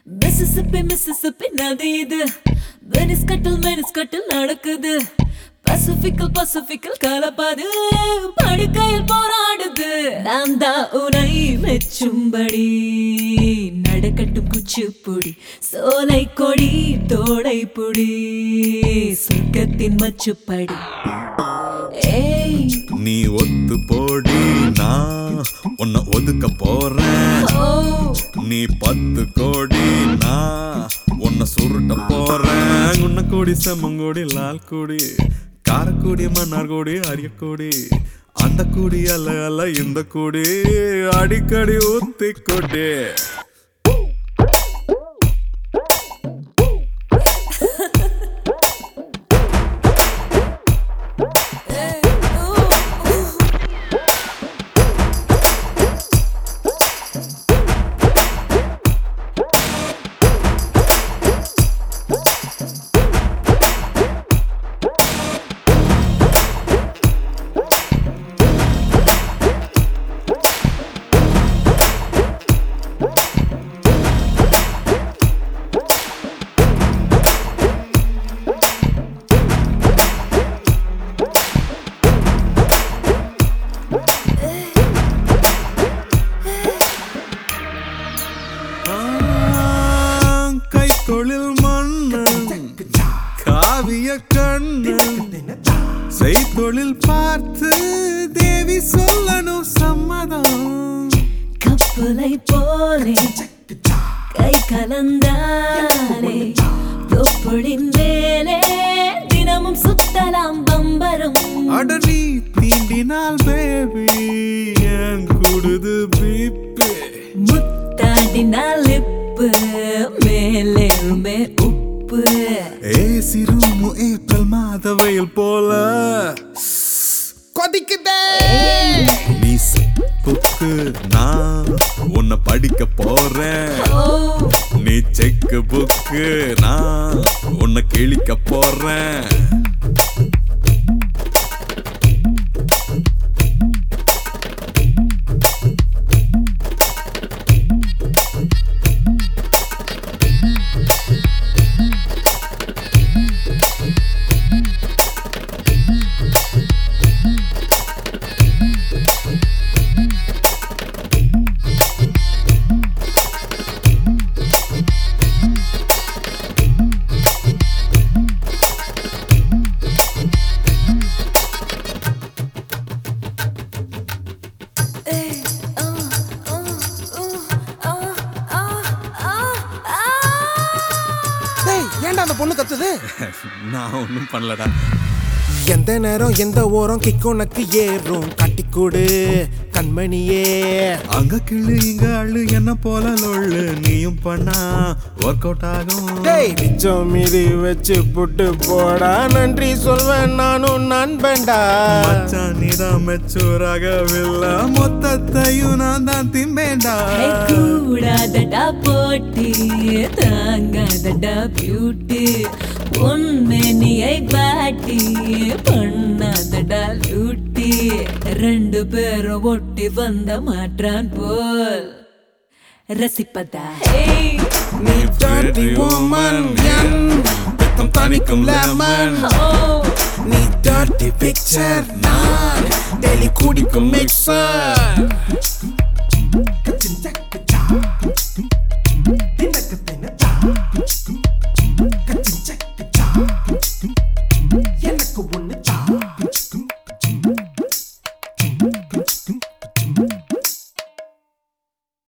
Mississippi Mississippi நதி இது Venice கட்டில் வெனிஸ் கட்டில் நடக்குது பசிபிக்கல் பசிபிக்கல் கலப்பாது படுக்கையில் போராடுது நான் தான் உனை மெச்சும்படி நடக்கட்டும் குச்சிப்புடி சோலை கொடி தோடை புடி சொர்க்கத்தின் மச்சுப்படி ஏய் நீ ஒத்து போடி நான் உன்னை ஒதுக்க போறேன் ஓ நீ பத்து கோடி நான் உன்னை சுருட்ட போறேன் உன்ன கோடி செம்மங்கோடி லால் கோடி காரக்கோடி மன்னார்கோடி அரியக்கோடி அந்த கூடி அல்ல அல்ல இந்த கூடி அடிக்கடி ஊத்தி கொடி கை தொழில் மன்னன் காவிய கண்ணன் செய்தொழில் பார்த்து தேவி சொல்லணும் சம்மதம் கப்பலை போலே கை கலந்தாலே தொப்புளின் மேலே தினமும் சுத்தலாம் பம்பரம் அட நீ தீண்டினால் பேபி ஏன் கூடுது பீப்பே முத்தாடினால் இப்பு மேலேருமே உப்பு ஏ சிறுமு ஏப்ரல் மாத வெயில் போல கொதிக்குதே நீ புக்கு நான் உன்னை படிக்க போறேன் ஓ நீ செக்கு புக்கு நான் உன்னை கிழிக்க போறேன் டேய் ஏன்டா அந்த பொண்ணு கத்துது நான் ஒன்றும் பண்ணலடா எந்த நேரம் எந்த ஓரம் கிக் உனக்கு ஏறும் கட்டிக்கூடு கண்மணியே அங்க கிளு இங்க அழு என்ன போல லொள்ளு நீயும் பண்ணா ஒர்க் அவுட் ஆகும் டேய் மிச்சம் மீதி வச்சு புட்டு போடா நன்றி சொல்வேன் நானும் நண்பன்டா மச்சான் நீதான் மெச்சூராகவில்லை மொத்தத்தையும் நான் தான் திம்பேண்டா ஹே, கூடாதடா போட்டி தாங்காதடா பியூட்டி பொன்மேனியை பாட்டி பண்ணாதடா லூட்டி ரெண்டு பேரும் ஒட்டி வந்த மாற்றான் போல் ரசிப்பதா Hey, நீ dirty woman என் வெக்கம் தணிக்கும் lemon oh, நீ dirty picture நான் டெய்லி குடிக்கும் mixer எனக்கு ஒண்ணு